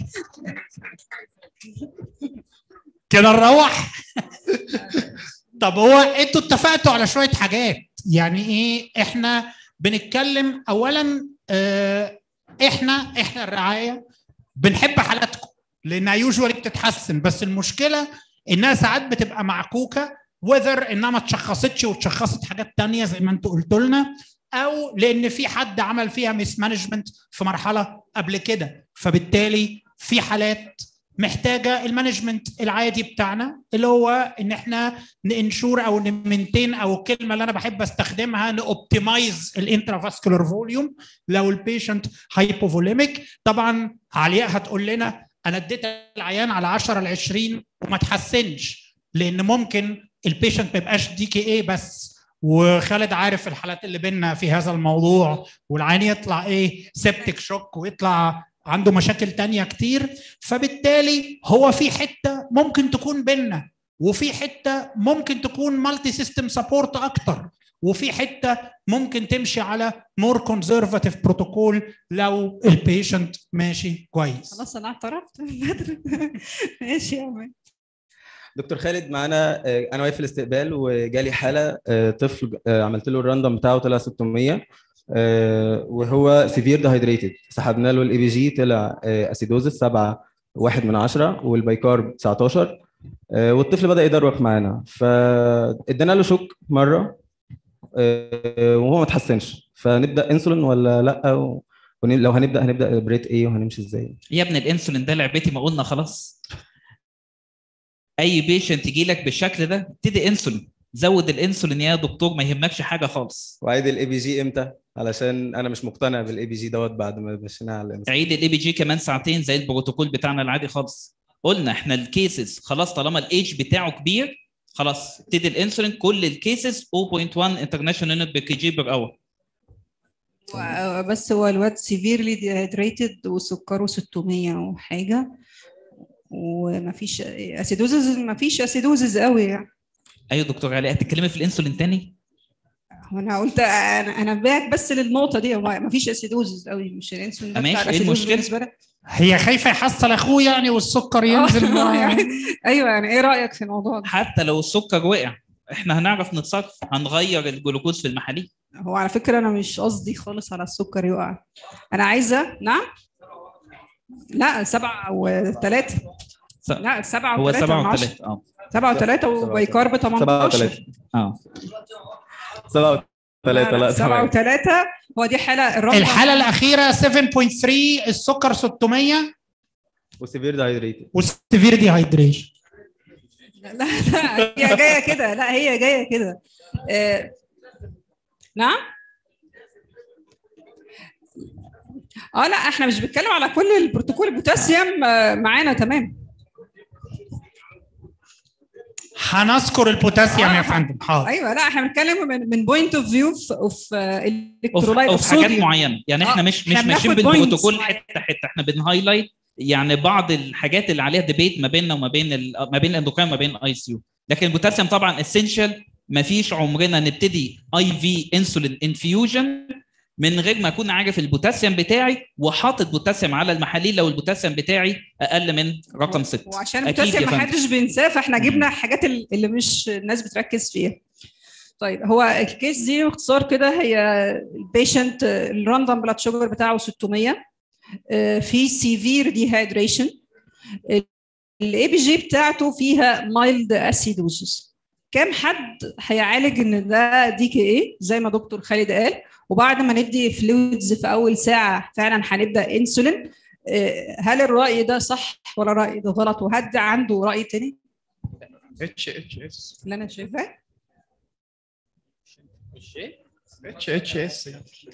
كده نروح طب هو انتوا اتفقتوا على شويه حاجات يعني ايه احنا بنتكلم اولا اه احنا احنا الرعايه بنحب حالاتكم لانها يوجوالي بتتحسن بس المشكله انها ساعات بتبقى معكوكه وذر انها ما اتشخصتش واتشخصت حاجات تانية زي ما انتوا قلتوا لنا او لان في حد عمل فيها ميس مانجمنت في مرحله قبل كده فبالتالي في حالات محتاجه المانجمنت العادي بتاعنا اللي هو ان احنا ننشور او نمنتين او الكلمه اللي انا بحب استخدمها نوبتمايز الانترافاسكولار فوليوم لو البيشنت هايبوفوليميك طبعا علياء هتقول لنا انا اديت العيان على 10 ل 20 وما تحسنش لان ممكن البيشنت ما يبقاش دي كي ايه بس وخالد عارف الحالات اللي بينا في هذا الموضوع والعين يطلع ايه سيبتك شوك ويطلع عنده مشاكل تانية كتير فبالتالي هو في حتة ممكن تكون بينا وفي حتة ممكن تكون مالتي سيستم سبورت أكتر وفي حتة ممكن تمشي على مور كونزرفاتيف بروتوكول لو البيشنت ماشي كويس خلاص انا اعترفت من بدري ماشي يا عم دكتور خالد معانا آه، انا واقف في الاستقبال وجالي حاله آه، طفل آه، عملت له الراندوم بتاعه طلع 600 آه، وهو سيفير دهيدريتد سحبنا له الاي بي جي طلع اسيدوزس 7 1 من 10 والبايكارب 19 آه، والطفل بدا يدروخ معانا فادينا له شوك مره آه، وهو ما تحسنش فنبدا انسولين ولا لا و- ون- لو هنبدا هنبدا بريت ايه وهنمشي ازاي يا ابن الانسولين ده لعبتي ما قلنا خلاص اي بيشنت يجي لك بالشكل ده ابتدي انسولين زود الانسولين يا دكتور ما يهمكش حاجه خالص وعيد الاي بي جي امتى علشان انا مش مقتنع بالاي بي جي دوت بعد ما مشيناه على الانسولين عيد الاي بي جي كمان ساعتين زي البروتوكول بتاعنا العادي خالص قلنا احنا الكيسز خلاص طالما الايج بتاعه كبير خلاص ابتدي الانسولين كل الكيسز 0.1 انترناشونال يونت بير كي جي بير اور و- بس هو الواد سيفيرلي ديهيدريتد وسكره 600 وحاجه ومفيش اسيدوزز مفيش اسيدوزز قوي يعني ايوه دكتور علي هتتكلمي في الانسولين تاني هو انا قلت انا انا باك بس للنقطه دي هو مفيش اسيدوزز قوي مش الانسولين ده ماشي، بتاع إيه الأسيدوز المشكلة؟ بالنسبه لك هي خايفة يحصل أخوه يعني والسكر ينزل آه، مع- يعني ايوه يعني ايه رايك في الموضوع ده؟ حتى لو السكر وقع احنا هنعرف نتصرف هنغير الجلوكوز في المحاليل هو على فكره انا مش قصدي خالص على السكر يقع انا عايزه نعم لا سبعة وثلاثة س- لا 7 هو و3 7 و3 اه 7 و3 وبيكارب 18 7 و3 اه 7 و3 لا 7 تمام و3 هو دي حاله الرابعه الحاله الاخيره 7.3 السكر 600 وسيفير دايريتد والسيفير ديهايدريشن لا لا هي جايه كده لا هي جايه كده آه، نعم اه لا احنا مش بنتكلم على كل البروتوكول البوتاسيوم آه، معانا تمام هنذكر البوتاسيوم يا آه. فندم حاضر ايوه لا احنا بنتكلم من من بوينت اوف فيو اوف اوف الكترولايت أوف حاجات معينه يعني احنا آه، مش مش إحنا ماشيين بناخد بالبروتوكول points. حته حته احنا بنهايلايت يعني بعض الحاجات اللي عليها ديبيت ما بيننا وما بين ال- ما بين الاندوكراين وما بين الاي سي يو لكن البوتاسيوم طبعا اسينشال ما فيش عمرنا نبتدي اي في انسولين انفيوجن من غير ما اكون عارف البوتاسيوم بتاعي وحاطط بوتاسيوم على المحاليل لو البوتاسيوم بتاعي اقل من رقم 6 وعشان أكيد البوتاسيوم يا ما فندم. حدش بينساه فاحنا جبنا الحاجات ال- اللي مش الناس بتركز فيها طيب هو الكيس دي باختصار كده هي البيشنت الراندوم بلاد شوجر بتاعه 600 آه، في سيفير ديهايدريشن الاي بي جي بتاعته فيها مايلد اسيدوزس كام حد هيعالج ان ده دي كي ايه زي ما دكتور خالد قال وبعد ما ندي فلويدز في اول ساعه فعلا هنبدا انسولين آه، هل الراي ده صح ولا الراي ده غلط وهل ده عنده راي تاني اتش اتش اس اللي انا شايفاه اتش اتش اس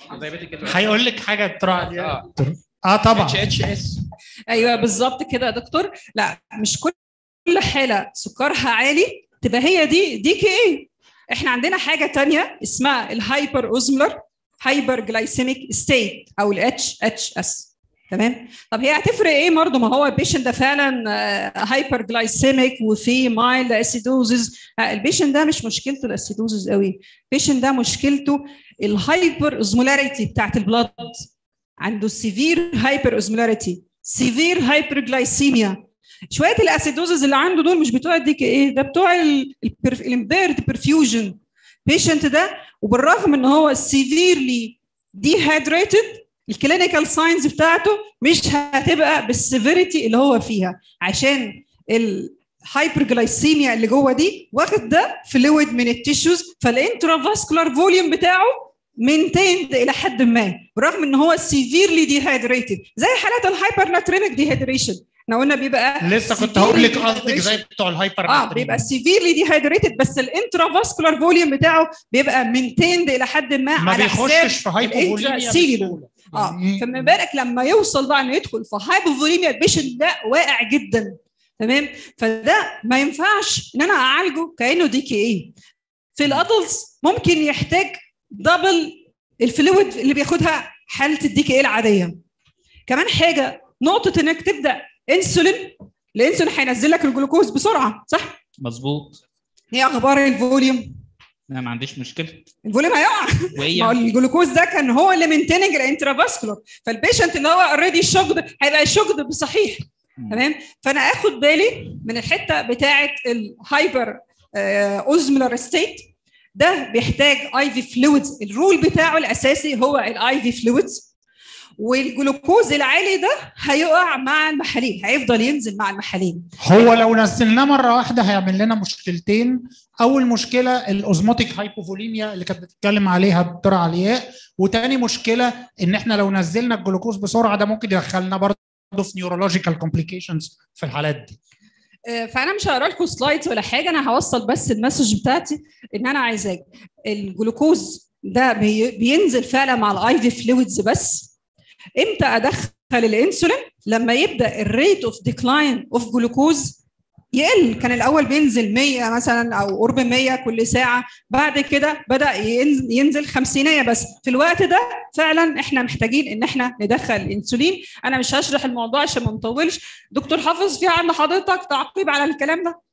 هيقول لك حاجه ترى عليها اه اه طبعا اتش اتش اس ايوه بالظبط كده يا دكتور لا مش كل حاله سكرها عالي تبقى هي دي دي كي ايه احنا عندنا حاجه تانية اسمها الهايبر اوزمولر هايبر جلايسيميك ستيت او الاتش اتش اس تمام طب هي هتفرق ايه برضه ما هو البيشنت ده فعلا هايبر جلايسيميك وفي مايلد اسيدوزز البيشنت ده مش مشكلته الاسيدوزز قوي البيشنت ده مشكلته الهايبر اوزمولاريتي بتاعت البلاد عنده سيفير هايبر اوزمولاريتي سيفير هايبرجلايسيميا شويه الاسيدوزز اللي عنده دول مش بتوع الديك ايه ده بتوع الامبيرد برفيوجن بيشنت ده وبالرغم ان هو سيفيرلي ديهايدريتد الكلينيكال ساينز بتاعته مش هتبقى بالسيفيريتي اللي هو فيها عشان الهايبرجلايسيميا اللي جوه دي واخد ده فلويد من التيشوز فالانترافاسكولار فوليوم بتاعه مينتيند الى حد ما برغم ان هو سيفيرلي ديهايدريتد زي حالات الهايبر ناتريميك ديهايدريشن احنا قلنا بيبقى لسه كنت هقول لك severely قصدك زي dehydration. بتوع الهايبر اه بيبقى سيفيرلي ديهايدريتد بس الانترافاسكولار فوليوم بتاعه بيبقى مينتيند الى حد ما ما على حساب بيخشش في هايبوفوليميا الانتراسيلولر. بسهولة. اه يعني فما بالك لما يوصل بقى انه يدخل في هايبوفوليميا البيشنت ده واقع جدا تمام فده ما ينفعش ان انا اعالجه كانه دي كي ايه في الادلتس ممكن يحتاج دبل الفلويد اللي بياخدها حاله الدي كي ايه العاديه كمان حاجه نقطه انك تبدا انسولين الانسولين هينزل لك الجلوكوز بسرعه صح مظبوط ايه اخبار الفوليوم انا ما عنديش مشكله الفوليوم هيقع وايه ما هو يعني؟ الجلوكوز ده كان هو اللي مينتيننج الانترافاسكولار فالبيشنت اللي هو اوريدي شوكد هيبقى شوكد بصحيح تمام فانا اخد بالي من الحته بتاعه الهايبر اوزمولار ستيت ده بيحتاج اي في فلويدز الرول بتاعه الاساسي هو الاي في فلويدز والجلوكوز العالي ده هيقع مع المحاليل هيفضل ينزل مع المحاليل هو لو نزلناه مره واحده هيعمل لنا مشكلتين اول مشكله الاوزموتيك هايبوفوليميا اللي كانت بتتكلم عليها الدكتوره علياء وتاني مشكله ان احنا لو نزلنا الجلوكوز بسرعه ده ممكن يدخلنا برضه في نيورولوجيكال كومبليكيشنز في الحالات دي آه، فانا مش هقرا لكم سلايدز ولا حاجه انا هوصل بس المسج بتاعتي ان انا عايزاك الجلوكوز ده بي- بينزل فعلا مع الاي في فلويدز بس امتى ادخل الانسولين لما يبدا الريت اوف ديكلاين اوف جلوكوز يقل كان الاول بينزل 100 مثلا او قرب 100 كل ساعه بعد كده بدا ين- ينزل 50 بس في الوقت ده فعلا احنا محتاجين ان احنا ندخل الانسولين انا مش هشرح الموضوع عشان ما نطولش دكتور حافظ في عند حضرتك تعقيب على الكلام ده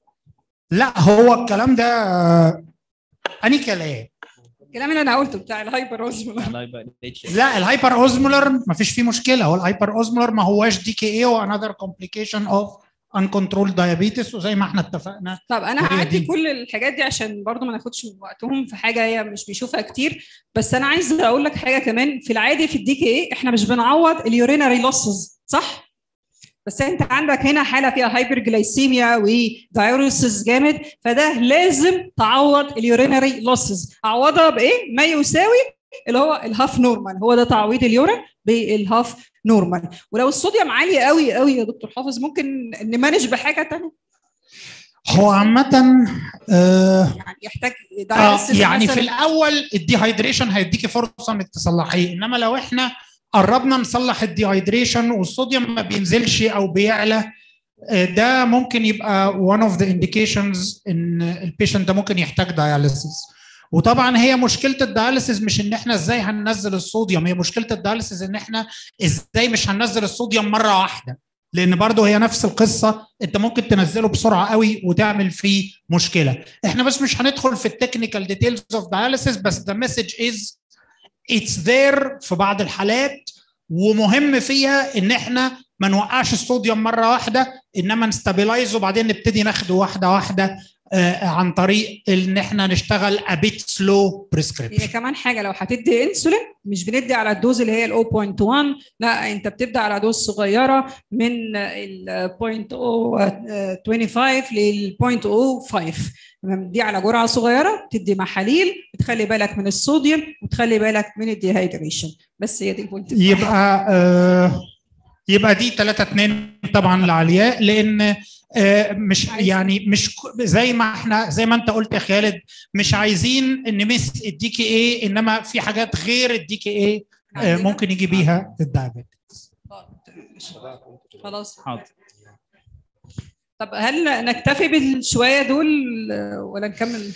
لا هو الكلام ده آه، اني كلام الكلام اللي انا قلته بتاع الهايبر اوزمولار الله يبارك فيك. لا الهايبر اوزمولر ما فيش فيه مشكله هو الهايبر اوزمولر ما هواش دي كي اي هو انذر كومبليكيشن اوف uncontrolled diabetes وزي ما احنا اتفقنا طب انا وهي هعدي دي. كل الحاجات دي عشان برضو ما ناخدش من وقتهم في حاجه هي مش بيشوفها كتير بس انا عايزه اقول لك حاجه كمان في العادي في الدي كي اي احنا مش بنعوض اليورينري لوسز صح بس انت عندك هنا حاله فيها هايبرجلايسيميا ودايوريسيس جامد فده لازم تعوض اليورينري لوسز اعوضها بايه ما يساوي اللي هو الهاف نورمال هو ده تعويض اليورين بالهاف نورمال ولو الصوديوم عالي قوي قوي يا دكتور حافظ ممكن نمانج بحاجه ثانيه هو عامة آه يعني يحتاج آه dialysis يعني في مثلاً. الاول الديهايدريشن هيديكي فرصه انك تصلحيه انما لو احنا قربنا نصلح الديهايدريشن والصوديوم ما بينزلش او بيعلى آه، ده ممكن يبقى one of the indications ان البيشنت ده ممكن يحتاج داياليسيس وطبعا هي مشكله الدياليسيس مش ان احنا ازاي هننزل الصوديوم هي مشكله الدياليسيس ان احنا ازاي مش هننزل الصوديوم مره واحده لان برضه هي نفس القصه انت ممكن تنزله بسرعه قوي وتعمل فيه مشكله احنا بس مش هندخل في التكنيكال ديتيلز اوف داياليسيس بس the message is it's there في بعض الحالات ومهم فيها ان احنا ما نوقعش الصوديوم مره واحده انما نستابلايزه وبعدين نبتدي ناخده واحده واحده آه، عن طريق ان احنا نشتغل a bit slow prescription هي كمان حاجه لو هتدي انسولين مش بندي على الدوز اللي هي ال 0.1 لا انت بتبدا على دوز صغيره من ال 0.025 لل 0.05 تمام دي على جرعه صغيره تدي محاليل بتخلي بالك من الصوديوم وتخلي بالك من الديهايدريشن بس هي دي البوينت يبقى آه يبقى دي 3 2 طبعا لعلياء لان آه مش يعني مش ك- زي ما احنا زي ما انت قلت يا خالد مش عايزين نمس الدي كي ايه انما في حاجات غير الدي كي ايه آه ممكن يجي بيها الدايابيت خلاص حاضر طب هل نكتفي بالشويه دول ولا نكمل؟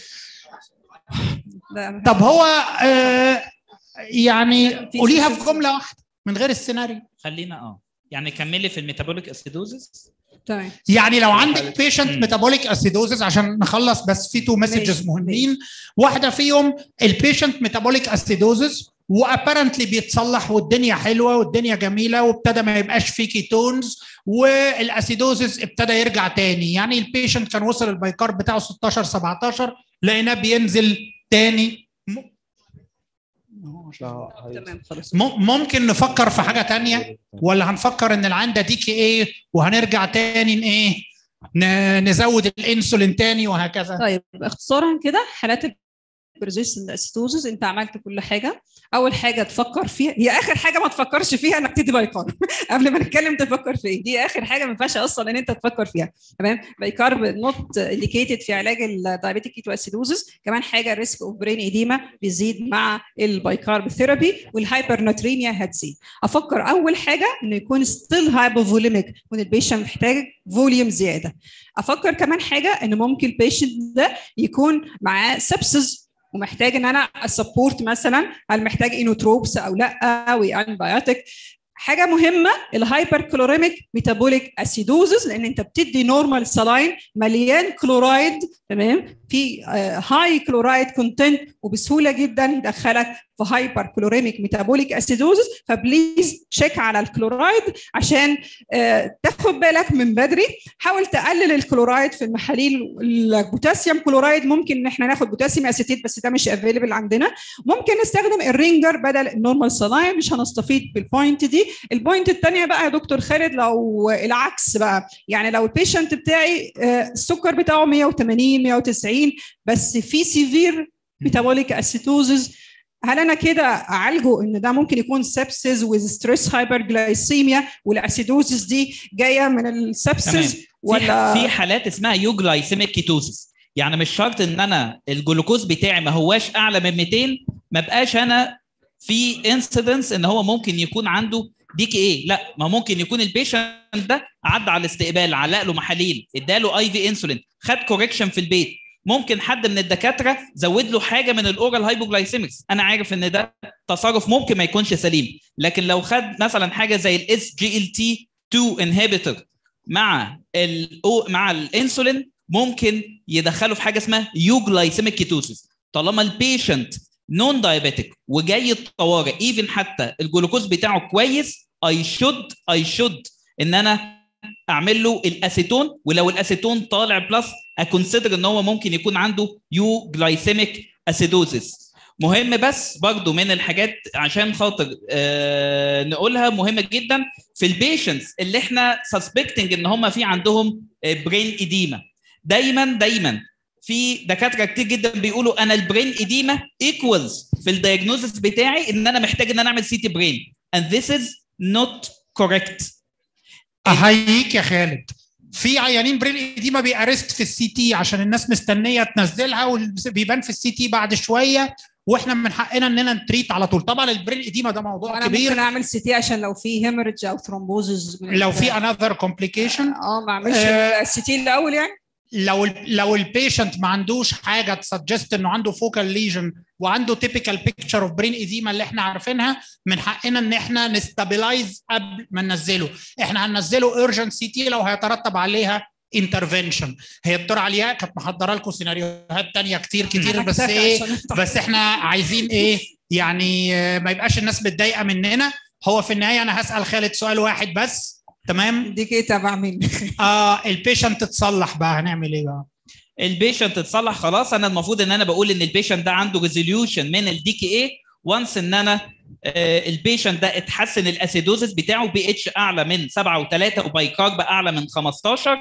لا طب هو آه يعني في قوليها سيستم. في جمله واحده من غير السيناريو خلينا اه يعني كملي في الميتابوليك اسيدوزس تمام يعني لو عندك بيشنت مم. ميتابوليك اسيدوزس عشان نخلص بس في تو مسجز ماشي، مهمين واحده فيهم البيشنت ميتابوليك اسيدوزس وابارنتلي بيتصلح والدنيا حلوه والدنيا جميله وابتدى ما يبقاش فيه كيتونز والاسيدوزس ابتدى يرجع تاني يعني البيشنت كان وصل البايكار بتاعه 16 17 لقيناه بينزل تاني م- تمام خلاص م- ممكن نفكر في حاجه تانية ولا هنفكر ان العين ده دي كي ايه وهنرجع تاني ن- ايه ن- نزود الانسولين تاني وهكذا طيب اختصارا كده حالات البرزيستنت اسيتوزز انت عملت كل حاجه اول حاجه تفكر فيها هي اخر حاجه ما تفكرش فيها انك تدي بايكارب قبل ما نتكلم تفكر في ايه دي اخر حاجه ما ينفعش اصلا ان انت تفكر فيها تمام بايكارب نوت انديكيتد في علاج الدايابيتيك كيتو اسيدوزز كمان حاجه ريسك اوف برين ايديما بيزيد مع البايكارب ثيرابي والهايبرناتريميا هتزيد افكر اول حاجه انه يكون ستيل هايبوفوليميك وان البيشنت محتاج فوليوم زياده افكر كمان حاجه ان ممكن البيشنت ده يكون معاه سبسز ومحتاج ان انا اسبورت مثلا هل محتاج انوتروبس او لا وانبيوتيك حاجه مهمه الهايبر كلوريميك ميتابوليك اسيدوزز لان انت بتدي نورمال سلاين مليان كلورايد تمام في هاي كلورايد كونتنت وبسهوله جدا يدخلك في هايبر كلوريميك ميتابوليك اسيدوزز فبليز تشيك على الكلورايد عشان آه، تاخد بالك من بدري حاول تقلل الكلورايد في المحاليل البوتاسيوم كلورايد ممكن ان احنا ناخد بوتاسيوم اسيتيت بس ده مش افيلبل عندنا ممكن نستخدم الرينجر بدل النورمال سلاين مش هنستفيد بالبوينت دي البوينت الثانيه بقى يا دكتور خالد لو العكس بقى يعني لو البيشنت بتاعي آه، السكر بتاعه 180 190 بس في سيفير ميتابوليك اسيتوزز هل انا كده اعالجه ان ده ممكن يكون سبسز وذ ستريس هايبرجلايسيميا والاسيدوزز دي جايه من تمام السبسز في ولا في حالات اسمها يوجلايسيميك كيتوزس يعني مش شرط ان انا الجلوكوز بتاعي ما هواش اعلى من 200 ما بقاش انا في انسيدنس ان هو ممكن يكون عنده دي كي ايه لا ما ممكن يكون البيشنت ده عدى على الاستقبال علق له محاليل اداله اي في انسولين خد كوريكشن في البيت ممكن حد من الدكاتره زود له حاجه من الاورال هايبوجلايسيمكس انا عارف ان ده تصرف ممكن ما يكونش سليم لكن لو خد مثلا حاجه زي الاس جي ال تي 2 انهبيتور مع ال مع الانسولين ممكن يدخله في حاجه اسمها يوجلايسيميك كيتوسيس طالما البيشنت نون دايابيتك وجاي الطوارئ ايفن حتى الجلوكوز بتاعه كويس اي شود اي شود ان انا اعمل له الاسيتون ولو الاسيتون طالع بلس اكونسيدر ان هو ممكن يكون عنده يو جلايسيميك اسيدوزيس مهم بس برضو من الحاجات عشان خاطر آه نقولها مهمه جدا في البيشنتس اللي احنا سسبكتنج ان هم في عندهم برين اديما دايما دايما في دكاتره كتير جدا بيقولوا انا البرين اديما ايكوالز في الدايجنوزس بتاعي ان انا محتاج ان انا اعمل سي تي برين and this is not correct احييك يا خالد في عيانين برين ايديما بيأرست في السي تي عشان الناس مستنيه تنزلها وبيبان في السي تي بعد شويه واحنا من حقنا اننا نتريت على طول طبعا البرين ايديما ده موضوع انا كبير ممكن اعمل سي تي عشان لو في هيموريدج او ثرومبوزز لو في انذر كومبليكيشن اه ما اعملش آه. السي تي الاول يعني لو ال لو البيشنت ما عندوش حاجه تسجست انه عنده فوكال ليجن وعنده تيبيكال بيكتشر اوف برين ايديما اللي احنا عارفينها من حقنا ان احنا نستابلايز قبل ما ننزله احنا هننزله ايرجنت سي تي لو هيترتب عليها انترفنشن هي الدكتوره علياء كانت محضره لكم سيناريوهات تانية كتير كتير بس ايه بس احنا عايزين ايه يعني آه، ما يبقاش الناس متضايقه مننا هو في النهايه انا هسال خالد سؤال واحد بس تمام دي كده تبع مين اه البيشنت تتصلح بقى هنعمل ايه بقى البيشنت اتصلح خلاص انا المفروض ان انا بقول ان البيشنت ده عنده ريزوليوشن من الدي كي اي وانس ان انا آه، البيشنت ده اتحسن الاسيدوزس بتاعه بي اتش اعلى من 7 و3 وبايكارب اعلى من 15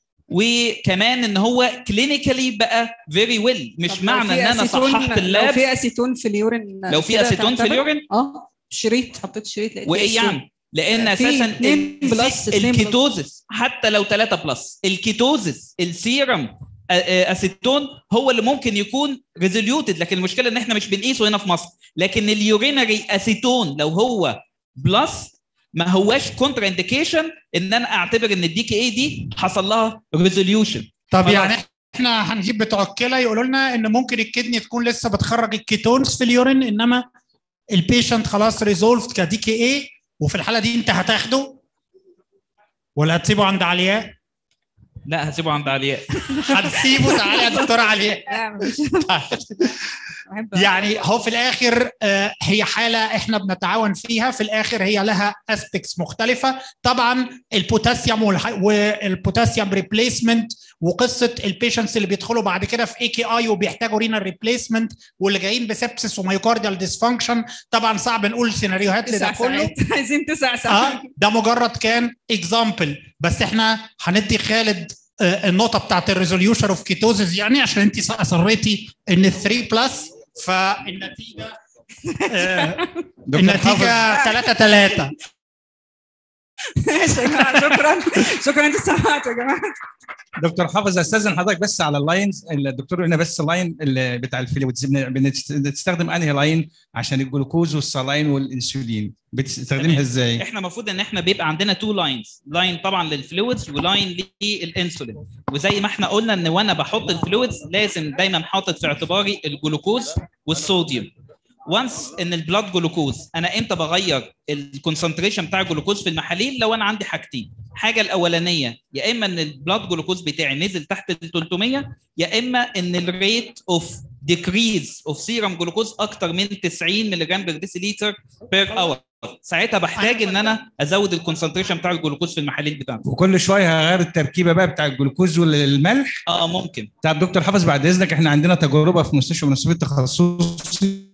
وكمان ان هو كلينيكالي بقى فيري ويل مش طب لو معنى في ان انا أسيتون- صححت لو اللاب في اسيتون في اليورين لو في كده اسيتون في تعتبر؟ اليورين اه شريط حطيت شريط لقيت وايه أسيتون. يعني؟ لان في اساسا اتنين ال- بلس، اتنين بلس. الكيتوزس حتى لو 3 بلس الكيتوزس السيرم آه، آه، اسيتون هو اللي ممكن يكون ريزوليوتد لكن المشكله ان احنا مش بنقيسه هنا في مصر لكن اليورينري اسيتون لو هو بلس ما هواش كونترا انديكيشن ان انا اعتبر ان الدي كي اي دي حصل لها ريزوليوشن طب خلاص. يعني احنا هنجيب بتوع الكلى يقولوا لنا ان ممكن الكدني تكون لسه بتخرج الكيتونز في اليورين انما البيشنت خلاص ريزولفد كدي كي اي وفي الحاله دي انت هتاخده ولا هتسيبه عند علياء؟ لا هسيبه عند علياء هتسيبه تعالى يا دكتوره علياء لا مش بحب يعني هو في الاخر آه، هي حاله احنا بنتعاون فيها في الاخر هي لها اسبيكتس مختلفه طبعا البوتاسيوم والح- والبوتاسيوم ريبليسمنت وقصه البيشنتس اللي بيدخلوا بعد كده في اي كي اي وبيحتاجوا رينال ريبليسمنت واللي جايين بسبسس وميوكارديال ديسفانكشن طبعا صعب نقول سيناريوهات لده تسع كله ساعات عايزين تسع ساعات اه ده مجرد كان اكزامبل بس احنا هندي خالد آه، النقطه بتاعت الريزوليوشن اوف كيتوزز يعني عشان انت اصريتي ان 3 بلس فالنتيجه آه، دكتور حافظ النتيجه 3 3 ماشي يا جماعه شكرا شكرا انتوا سمعتوا يا جماعه دكتور حافظ استاذن حضرتك بس على اللاينز الدكتور هنا بس لاين اللي بتاع الفلويدز بن- بنست- بتستخدم انهي لاين عشان الجلوكوز والصلاين والانسولين بتستخدمها تمام. ازاي؟ احنا المفروض ان احنا بيبقى عندنا تو لاينز لاين طبعا للفلويدز ولاين للانسولين وزي ما احنا قلنا ان وانا بحط الفلويدز لازم دايما حاطط في اعتباري الجلوكوز والصوديوم وانس ان البلاد جلوكوز انا امتى بغير الكونسنتريشن بتاع الجلوكوز في المحاليل لو انا عندي حاجتين حاجه الاولانيه يا اما ان البلاد جلوكوز بتاعي نزل تحت ال 300 يا اما ان الريت اوف ديكريز اوف سيرم جلوكوز اكتر من 90 ملغ بير ديسيليتر بير اور ساعتها بحتاج ان انا ازود الكونسنتريشن بتاع الجلوكوز في المحاليل بتاعتي وكل شويه هغير التركيبه بقى بتاع الجلوكوز والملح اه ممكن طب دكتور حافظ بعد اذنك احنا عندنا تجربه في مستشفى من مستشفى التخصصي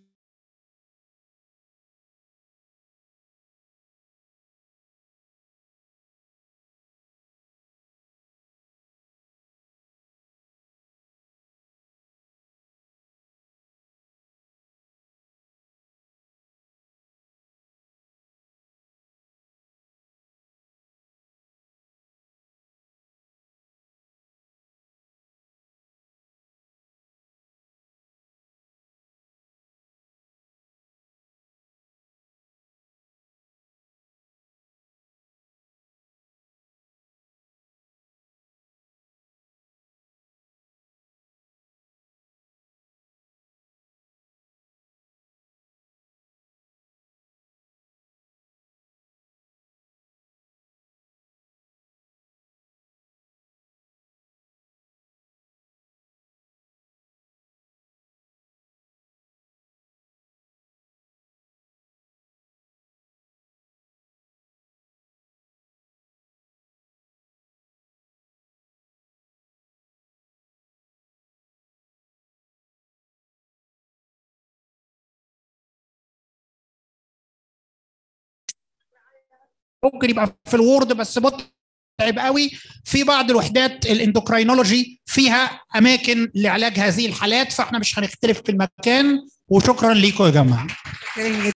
ممكن يبقى في الوورد بس متعب قوي في بعض الوحدات الاندوكراينولوجي فيها اماكن لعلاج هذه الحالات فاحنا مش هنختلف في المكان وشكرا ليكم يا جماعه